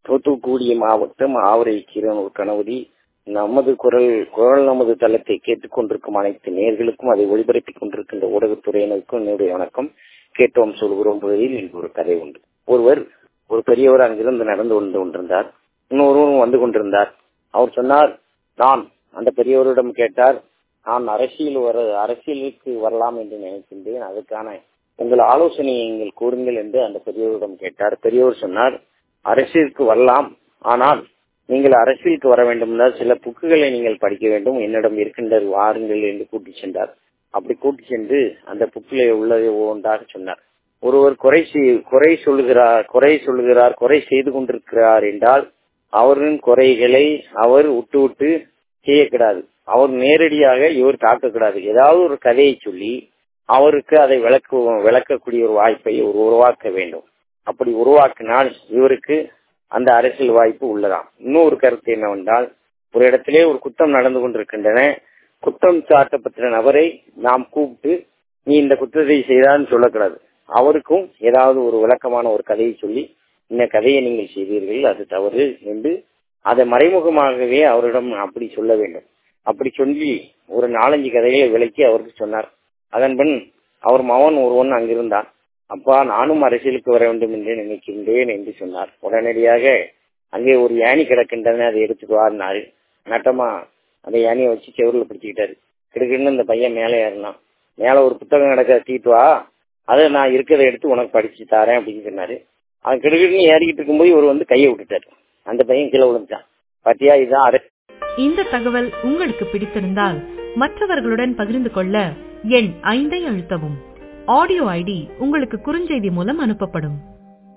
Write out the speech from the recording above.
தூத்துக்குடி மாவட்டம் ஆவரை கீரனூர் கணபதி நமது குரல் குரல் நமது தளத்தை கேட்டுக் கொண்டிருக்கும் அனைத்து நேர்களுக்கும் அதை ஒளிபரப்பிக் கொண்டிருக்கின்ற ஊடகத்துறையினருக்கும் என்னுடைய வணக்கம் கேட்டோம் சொல்கிறோம் பகுதியில் இன்று ஒரு கதை உண்டு ஒருவர் ஒரு பெரியவர் அங்கிருந்து நடந்து கொண்டு கொண்டிருந்தார் இன்னொருவரும் வந்து கொண்டிருந்தார் அவர் சொன்னார் நான் அந்த பெரியவரிடம் கேட்டார் நான் அரசியல் வர அரசியலுக்கு வரலாம் என்று நினைக்கின்றேன் அதுக்கான உங்கள் ஆலோசனையை நீங்கள் கூறுங்கள் என்று அந்த பெரியவரிடம் கேட்டார் பெரியவர் சொன்னார் அரசியலுக்கு வரலாம் ஆனால் நீங்கள் அரசியலுக்கு வர வேண்டும் என்றால் சில புக்குகளை நீங்கள் படிக்க வேண்டும் என்னிடம் இருக்கின்றது வாருங்கள் என்று கூட்டி சென்றார் அப்படி கூட்டி சென்று அந்த புக்கிலே உள்ளதை ஒன்றாக சொன்னார் ஒருவர் குறை குறை சொல்லுகிறார் குறை சொல்லுகிறார் குறை செய்து கொண்டிருக்கிறார் என்றால் அவரின் குறைகளை அவர் விட்டு விட்டு செய்யக்கூடாது அவர் நேரடியாக இவர் தாக்கக்கூடாது ஏதாவது ஒரு கதையை சொல்லி அவருக்கு அதை விளக்க விளக்கக்கூடிய ஒரு வாய்ப்பை உருவாக்க வேண்டும் அப்படி உருவாக்கினால் இவருக்கு அந்த அரசியல் வாய்ப்பு உள்ளதாம் இன்னொரு கருத்து என்னவென்றால் ஒரு இடத்திலே ஒரு குற்றம் நடந்து கொண்டிருக்கின்றன குற்றம் சாட்டப்பட்ட நபரை நாம் கூப்பிட்டு நீ இந்த குற்றத்தை செய்தான்னு சொல்லக்கூடாது அவருக்கும் ஏதாவது ஒரு விளக்கமான ஒரு கதையை சொல்லி இந்த கதையை நீங்கள் செய்தீர்கள் அது தவறு என்று அதை மறைமுகமாகவே அவரிடம் அப்படி சொல்ல வேண்டும் அப்படி சொல்லி ஒரு நாலஞ்சு கதைகளை விளக்கி அவருக்கு சொன்னார் அதன் பின் அவர் மகன் ஒருவன் அங்கிருந்தான் அப்பா நானும் அரசியலுக்கு வர வேண்டும் என்று நினைக்கின்றேன் என்று சொன்னார் உடனடியாக அங்கே ஒரு யானி கிடக்கின்றன அதை எடுத்துட்டு வாரினாரு நட்டமா அந்த யானியை வச்சு செவரில் பிடிச்சிக்கிட்டாரு கிடுக்குன்னு இந்த பையன் மேலே ஏறினான் மேல ஒரு புத்தகம் கிடக்க தீட்டு வா அதை நான் இருக்கிறத எடுத்து உனக்கு படிச்சு தரேன் அப்படின்னு சொன்னாரு அவன் கிடுக்குன்னு ஏறிக்கிட்டு இருக்கும்போது இவர் வந்து கையை விட்டுட்டாரு அந்த பையன் கீழே விழுந்துட்டான் பத்தியா இதுதான் அரை இந்த தகவல் உங்களுக்கு பிடித்திருந்தால் மற்றவர்களுடன் பகிர்ந்து கொள்ள எண் ஐந்தை அழுத்தவும் ஆடியோ ஐடி உங்களுக்கு குறுஞ்செய்தி மூலம் அனுப்பப்படும்